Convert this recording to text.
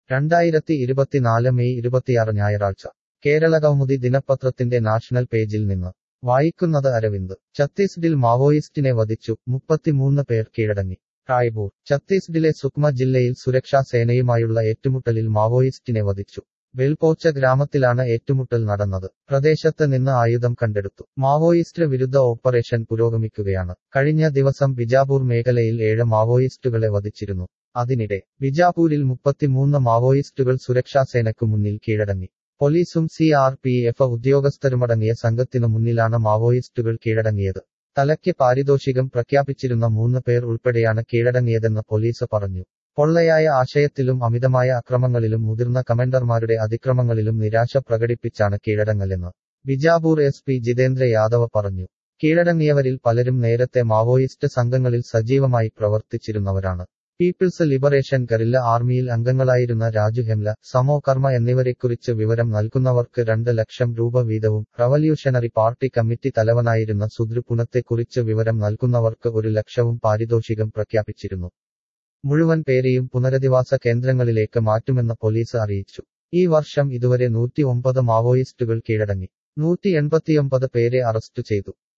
രണ്ടായിരത്തി ഇരുപത്തിനാല് മെയ് ഇരുപത്തിയാറ് ഞായറാഴ്ച കേരള കൗമുദി ദിനപത്രത്തിന്റെ നാഷണൽ പേജിൽ നിന്ന് വായിക്കുന്നത് അരവിന്ദ് ഛത്തീസ്ഗഡിൽ മാവോയിസ്റ്റിനെ വധിച്ചു മുപ്പത്തിമൂന്ന് പേർ കീഴടങ്ങി റായ്പൂർ ഛത്തീസ്ഗഡിലെ സുക്മ ജില്ലയിൽ സുരക്ഷാ സേനയുമായുള്ള ഏറ്റുമുട്ടലിൽ മാവോയിസ്റ്റിനെ വധിച്ചു വെൽപോച്ച ഗ്രാമത്തിലാണ് ഏറ്റുമുട്ടൽ നടന്നത് പ്രദേശത്ത് നിന്ന് ആയുധം കണ്ടെടുത്തു മാവോയിസ്റ്റ് വിരുദ്ധ ഓപ്പറേഷൻ പുരോഗമിക്കുകയാണ് കഴിഞ്ഞ ദിവസം ബിജാപൂർ മേഖലയിൽ ഏഴ് മാവോയിസ്റ്റുകളെ വധിച്ചിരുന്നു അതിനിടെ ബിജാപൂരിൽ മുപ്പത്തിമൂന്ന് മാവോയിസ്റ്റുകൾ സുരക്ഷാസേനയ്ക്കു മുന്നിൽ കീഴടങ്ങി പോലീസും സി ആർ പി എഫ് ഉദ്യോഗസ്ഥരുമടങ്ങിയ സംഘത്തിനു മുന്നിലാണ് മാവോയിസ്റ്റുകൾ കീഴടങ്ങിയത് തലയ്ക്ക് പാരിതോഷികം പ്രഖ്യാപിച്ചിരുന്ന മൂന്ന് പേർ ഉൾപ്പെടെയാണ് കീഴടങ്ങിയതെന്ന് പോലീസ് പറഞ്ഞു പൊള്ളയായ ആശയത്തിലും അമിതമായ അക്രമങ്ങളിലും മുതിർന്ന കമാൻഡർമാരുടെ അതിക്രമങ്ങളിലും നിരാശ പ്രകടിപ്പിച്ചാണ് കീഴടങ്ങലെന്ന് ബിജാപൂർ എസ് പി ജിതേന്ദ്ര യാദവ് പറഞ്ഞു കീഴടങ്ങിയവരിൽ പലരും നേരത്തെ മാവോയിസ്റ്റ് സംഘങ്ങളിൽ സജീവമായി പ്രവർത്തിച്ചിരുന്നവരാണ് പീപ്പിൾസ് ലിബറേഷൻ ഗറില്ല ആർമിയിൽ അംഗങ്ങളായിരുന്ന രാജു ഹെംല സമോ കർമ്മ എന്നിവരെക്കുറിച്ച് വിവരം നൽകുന്നവർക്ക് രണ്ട് ലക്ഷം രൂപ വീതവും റവല്യൂഷണറി പാർട്ടി കമ്മിറ്റി തലവനായിരുന്ന സുദ്രു പുനത്തെക്കുറിച്ച് വിവരം നൽകുന്നവർക്ക് ഒരു ലക്ഷവും പാരിതോഷികം പ്രഖ്യാപിച്ചിരുന്നു മുഴുവൻ പേരെയും പുനരധിവാസ കേന്ദ്രങ്ങളിലേക്ക് മാറ്റുമെന്ന് പോലീസ് അറിയിച്ചു ഈ വർഷം ഇതുവരെ നൂറ്റി ഒമ്പത് മാവോയിസ്റ്റുകൾ കീഴടങ്ങി നൂറ്റി എൺപത്തിയൊമ്പത് പേരെ അറസ്റ്റ് ചെയ്തു